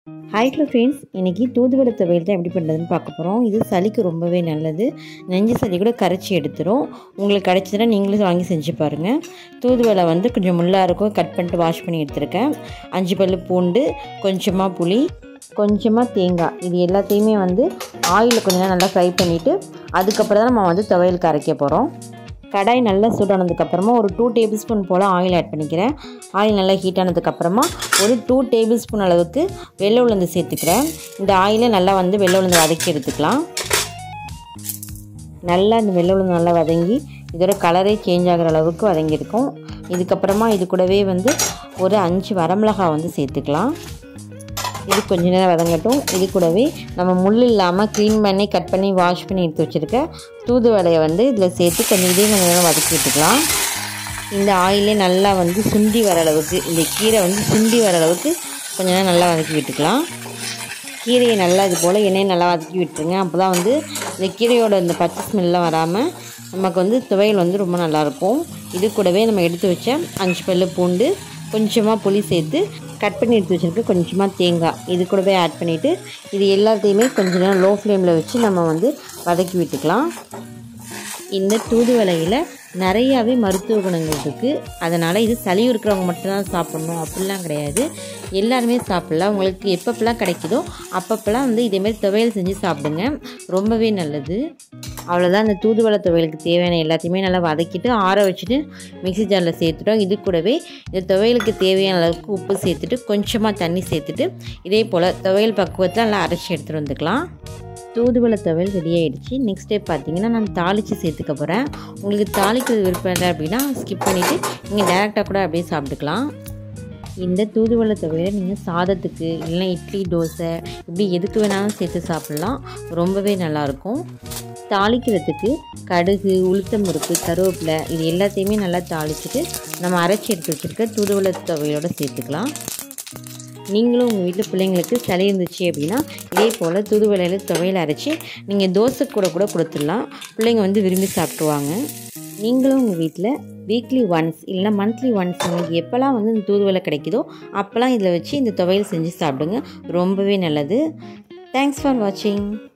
hi hello friends இன்றைக்கி தூதுவளை துவையல் தான் எப்படி பண்ணுறதுன்னு பார்க்க போகிறோம் இது சளிக்கு ரொம்பவே நல்லது நெஞ்சு சளி கூட கரைச்சி எடுத்துரும் உங்களுக்கு கிடைச்சதுன்னா நீங்களும் வாங்கி செஞ்சு பாருங்கள் தூதுவளை வந்து கொஞ்சம் முள்ளாக இருக்கும் கட் பண்ணிட்டு வாஷ் பண்ணி எடுத்துருக்கேன் அஞ்சு பல்லு பூண்டு கொஞ்சமாக புளி கொஞ்சமாக தேங்காய் இது எல்லாத்தையுமே வந்து ஆயிலில் கொஞ்ச நேரம் நல்லா ஃப்ரை பண்ணிவிட்டு அதுக்கப்புறம் தான் நம்ம வந்து துவையலுக்கு அரைக்க போகிறோம் கடாய் நல்லா சூடானதுக்கப்புறமா ஒரு டூ டேபிள் ஸ்பூன் போல் ஆயில் ஆட் பண்ணிக்கிறேன் ஆயில் நல்லா ஹீட் ஆனதுக்கப்புறமா ஒரு டூ டேபிள் ஸ்பூன் அளவுக்கு வெள்ளை உளுந்து சேர்த்துக்கிறேன் இந்த ஆயிலை நல்லா வந்து வெள்ளை உளுந்து வதக்கி எடுத்துக்கலாம் நல்லா இந்த வெள்ளை உளுந்து நல்லா வதங்கி இதோட கலரே சேஞ்ச் ஆகிற அளவுக்கு வதங்கியிருக்கும் இதுக்கப்புறமா இது கூடவே வந்து ஒரு அஞ்சு வரமிளகாய் வந்து சேர்த்துக்கலாம் இது கொஞ்ச நேரம் வதங்கட்டும் இது கூடவே நம்ம முள் இல்லாமல் க்ளீன் பண்ணி கட் பண்ணி வாஷ் பண்ணி எடுத்து வச்சுருக்க தூதுவளையை வந்து இதில் சேர்த்து கொஞ்சம் இதே கொஞ்சம் நேரம் வதக்கி விட்டுக்கலாம் இந்த ஆயிலே நல்லா வந்து சுண்டி வர அளவுக்கு இந்த கீரை வந்து சுண்டி வர அளவுக்கு கொஞ்ச நேரம் நல்லா வதக்கி விட்டுக்கலாம் கீரையை நல்லா இது போல் எண்ணெயை நல்லா வதக்கி விட்டுருங்க அப்போ தான் வந்து இந்த கீரையோட இந்த பச்சை ஸ்மெல்லாம் வராமல் நமக்கு வந்து துவையல் வந்து ரொம்ப நல்லாயிருக்கும் இது கூடவே நம்ம எடுத்து வச்ச அஞ்சு பல்லு பூண்டு கொஞ்சமாக புளி சேர்த்து கட் பண்ணி எடுத்து வச்சுருக்க கொஞ்சமாக தேங்காய் இது கூடவே ஆட் பண்ணிவிட்டு இது எல்லாத்தையுமே கொஞ்ச நேரம் லோ ஃப்ளேமில் வச்சு நம்ம வந்து வதக்கி விட்டுக்கலாம் இந்த தூதுவளையில் நிறையாவே மருத்துவ குணங்கள் இருக்குது அதனால் இது சளி இருக்கிறவங்க மட்டும்தான் சாப்பிட்ணும் அப்படிலாம் கிடையாது எல்லாருமே சாப்பிட்லாம் உங்களுக்கு எப்பப்பெல்லாம் கிடைக்குதோ அப்பப்பெல்லாம் வந்து இதேமாதிரி துவையல் செஞ்சு சாப்பிடுங்க ரொம்பவே நல்லது அவ்வளோதான் இந்த தூதுவளை துவையலுக்கு தேவையான எல்லாத்தையுமே நல்லா வதக்கிட்டு ஆற வச்சுட்டு மிக்சி ஜாரில் சேர்த்துட்டோம் இது கூடவே இந்த துவையலுக்கு தேவையான அளவுக்கு உப்பு சேர்த்துட்டு கொஞ்சமாக தண்ணி சேர்த்துட்டு இதே போல் துவையல் பக்குவத்தில் நல்லா அரைச்சி எடுத்துகிட்டு வந்துக்கலாம் தூதுவளை துவையல் ரெடி ஆகிடுச்சு நெக்ஸ்ட் ஸ்டெப் பார்த்தீங்கன்னா நான் தாளித்து சேர்த்துக்க போகிறேன் உங்களுக்கு தாளிக்கிறது விருப்பம் இல்லை அப்படின்னா ஸ்கிப் பண்ணிவிட்டு நீங்கள் டேரெக்டாக கூட அப்படியே சாப்பிட்டுக்கலாம் இந்த தூதுவளை துவையலை நீங்கள் சாதத்துக்கு இல்லைன்னா இட்லி தோசை இப்படி எதுக்கு வேணாலும் சேர்த்து சாப்பிட்லாம் ரொம்பவே நல்லாயிருக்கும் தாளிக்கிறதுக்கு கடுகு உளுத்தம்பருப்பு கருவேப்பிலை இது எல்லாத்தையுமே நல்லா தாளிச்சிட்டு நம்ம அரைச்சி எடுத்து வச்சுருக்க தூதுவளை துவையோடு சேர்த்துக்கலாம் நீங்களும் உங்கள் வீட்டில் பிள்ளைங்களுக்கு சளி இருந்துச்சு அப்படின்னா இதே போல் தூதுவளையில் துவையில் அரைச்சி நீங்கள் தோசை கூட கூட கொடுத்துடலாம் பிள்ளைங்க வந்து விரும்பி சாப்பிடுவாங்க நீங்களும் உங்கள் வீட்டில் வீக்லி ஒன்ஸ் இல்லைனா மந்த்லி ஒன்ஸ் உங்களுக்கு எப்போல்லாம் வந்து இந்த தூதுவளை கிடைக்குதோ அப்போல்லாம் இதில் வச்சு இந்த துவையல் செஞ்சு சாப்பிடுங்க ரொம்பவே நல்லது தேங்க்ஸ் ஃபார் வாட்சிங்